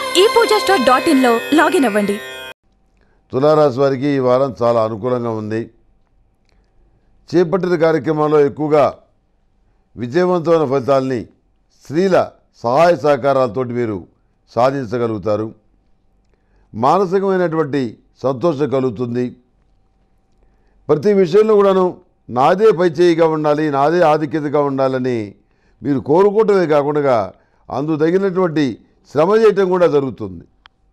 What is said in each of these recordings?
ఈ Pooja store dot ఇన్లో login అవ్వండి తులారాశి వారికి ఈ వారం చాలా అనుకూలంగా ఉంది చేపట్టిన కార్యక్రమాల్లో ఎక్కువగా విజయవంతమైన ఫలితాల్ని స్త్రీల సహాయ సహకారాలతోటి మీరు సాధించగలుగుతారు మానసికమైనటువంటి సంతోషం కలుగుతుంది ప్రతి విషయంలో కూడాను నాదే పైచేయిగా ఉండాలి నాదే ఆధిక్యతగా ఉండాలని మీరు కోరుకోవటమే కాకుండా అందు తగినటువంటి శ్రమ చేయటం కూడా జరుగుతుంది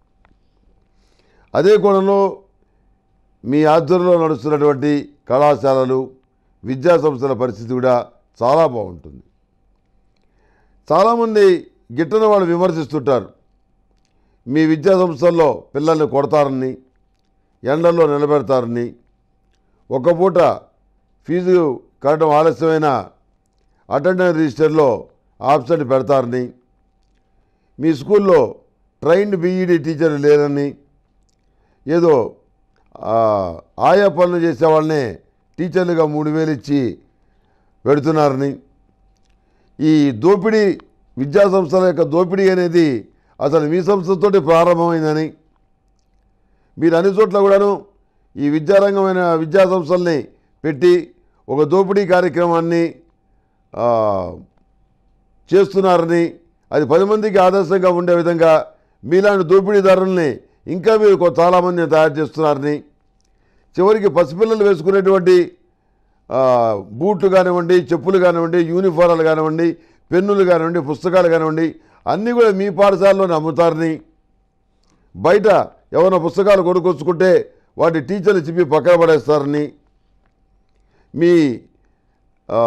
అదే కోణంలో మీ ఆధ్వర్యంలో నడుస్తున్నటువంటి కళాశాలలు విద్యా సంస్థల పరిస్థితి కూడా చాలా బాగుంటుంది చాలామంది గిట్టన వాళ్ళు విమర్శిస్తుంటారు మీ విద్యా సంస్థల్లో పిల్లల్ని కొడతారని ఎండల్లో నిలబెడతారని ఒక పూట ఫీజు కట్టడం ఆలస్యమైన అటెండెన్స్ రిజిస్టర్లో ఆబ్సెంట్ పెడతారని మీ స్కూల్లో ట్రైన్డ్ బీఈడి టీచర్ లేరని ఏదో ఆ, ఆయా పనులు చేసే వాళ్ళనే టీచర్లుగా మూడు వేలు ఇచ్చి పెడుతున్నారని ఈ దోపిడీ విద్యా సంస్థల యొక్క దోపిడీ అనేది అసలు మీ సంస్థతోటి ప్రారంభమైందని మీరు అన్ని చోట్ల కూడాను ఈ విద్యారంగమైన విద్యా సంస్థల్ని పెట్టి ఒక దోపిడీ కార్యక్రమాన్ని ఆ, చేస్తున్నారని అది పది మందికి ఆదర్శంగా ఉండే విధంగా మీలాంటి దోపిడీదారుల్ని ఇంకా మీరు కొ- చాలామందిని తయారు చేస్తున్నారని చివరికి పసిపిల్లలు వేసుకునేటువంటి ఆ, బూట్లు కానివ్వండి చెప్పులు కానివ్వండి యూనిఫారాలు కానివ్వండి పెన్నులు కానివ్వండి పుస్తకాలు కానివ్వండి అన్నీ కూడా మీ పాఠశాలలోనే అమ్ముతారని బయట ఎవరైనా పుస్తకాలు కొనుక్కొచ్చుకుంటే వాటి టీచర్లు చెప్పి పక్కన పడేస్తారని మీ ఆ,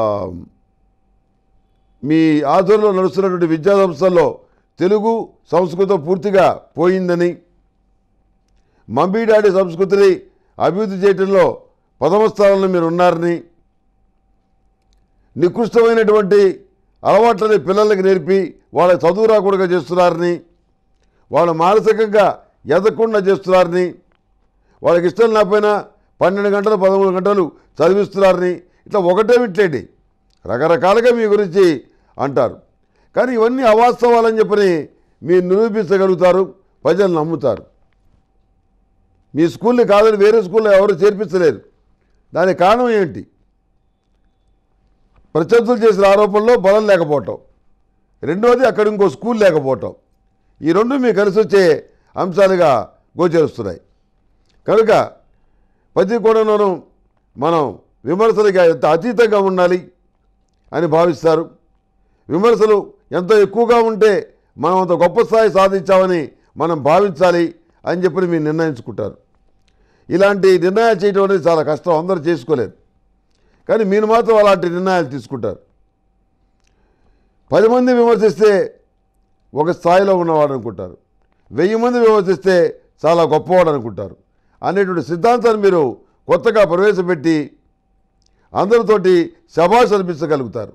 మీ ఆధ్వర్యంలో నడుస్తున్నటువంటి విద్యా సంస్థల్లో తెలుగు సంస్కృతం పూర్తిగా పోయిందని మంబీడాడి సంస్కృతిని అభివృద్ధి చేయడంలో ప్రథమ స్థానంలో మీరు ఉన్నారని నికృష్టమైనటువంటి అలవాట్లని పిల్లలకి నేర్పి వాళ్ళ చదువు రాకుండా చేస్తున్నారని వాళ్ళు మానసికంగా ఎదగకుండా చేస్తున్నారని వాళ్ళకి ఇష్టం లేకపోయినా పన్నెండు గంటలు పదమూడు గంటలు చదివిస్తున్నారని ఇట్లా ఒకటే విట్లేండి రకరకాలుగా మీ గురించి అంటారు కానీ ఇవన్నీ అవాస్తవాలని చెప్పని మీరు నిరూపించగలుగుతారు ప్రజలు నమ్ముతారు మీ స్కూల్ని కాదని వేరే స్కూల్లో ఎవరు చేర్పించలేరు దానికి కారణం ఏంటి ప్రత్యర్థులు చేసిన ఆరోపణలో బలం లేకపోవటం రెండవది అక్కడ ఇంకో స్కూల్ లేకపోవటం ఈ రెండు మీకు కలిసి వచ్చే అంశాలుగా గోచరిస్తున్నాయి కనుక ప్రతి కోణంలోనూ మనం విమర్శలకి ఎంత అతీతంగా ఉండాలి అని భావిస్తారు విమర్శలు ఎంత ఎక్కువగా ఉంటే మనం అంత గొప్ప స్థాయి సాధించామని మనం భావించాలి అని చెప్పి మీరు నిర్ణయించుకుంటారు ఇలాంటి నిర్ణయాలు చేయడం అనేది చాలా కష్టం అందరూ చేసుకోలేరు కానీ మీరు మాత్రం అలాంటి నిర్ణయాలు తీసుకుంటారు పది మంది విమర్శిస్తే ఒక స్థాయిలో ఉన్నవాడు అనుకుంటారు వెయ్యి మంది విమర్శిస్తే చాలా గొప్పవాడు అనుకుంటారు అనేటువంటి సిద్ధాంతాన్ని మీరు కొత్తగా ప్రవేశపెట్టి అందరితోటి శభాష్ అనిపించగలుగుతారు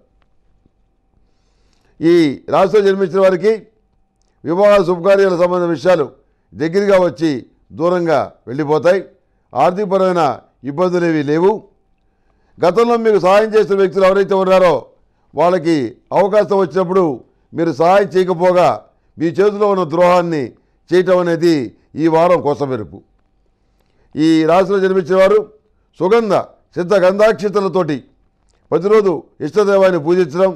ఈ రాష్ట్రంలో జన్మించిన వారికి వివాహ శుభకార్యాల సంబంధించిన విషయాలు దగ్గరగా వచ్చి దూరంగా వెళ్ళిపోతాయి ఆర్థికపరమైన ఇబ్బందులు ఏవి లేవు గతంలో మీకు సహాయం చేసిన వ్యక్తులు ఎవరైతే ఉన్నారో వాళ్ళకి అవకాశం వచ్చినప్పుడు మీరు సహాయం చేయకపోగా మీ చేతిలో ఉన్న ద్రోహాన్ని చేయటం అనేది ఈ వారం కొసమెరుపు ఈ రాశిలో జన్మించిన వారు సుగంధ సిద్ధ గంధాక్షితలతోటి ప్రతిరోజు ఇష్టదైవాన్ని పూజించడం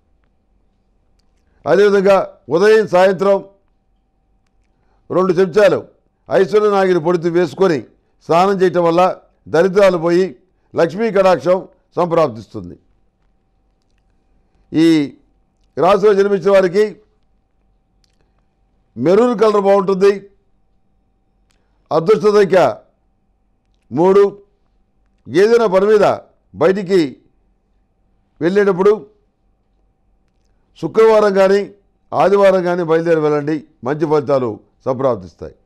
అదేవిధంగా ఉదయం సాయంత్రం రెండు చెంచాలు ఐశ్వర్య నాగిని పొడితి వేసుకొని స్నానం చేయటం వల్ల దరిద్రాలు పోయి లక్ష్మీ కటాక్షం సంప్రాప్తిస్తుంది ఈ రాశిలో జన్మించిన వారికి మెరూన్ కలర్ బాగుంటుంది అదృష్ట సంఖ్య మూడు ఏదైనా పని మీద బయటికి వెళ్ళేటప్పుడు శుక్రవారం కానీ ఆదివారం కానీ బయలుదేరి వెళ్ళండి మంచి ఫలితాలు సంప్రాప్తిస్తాయి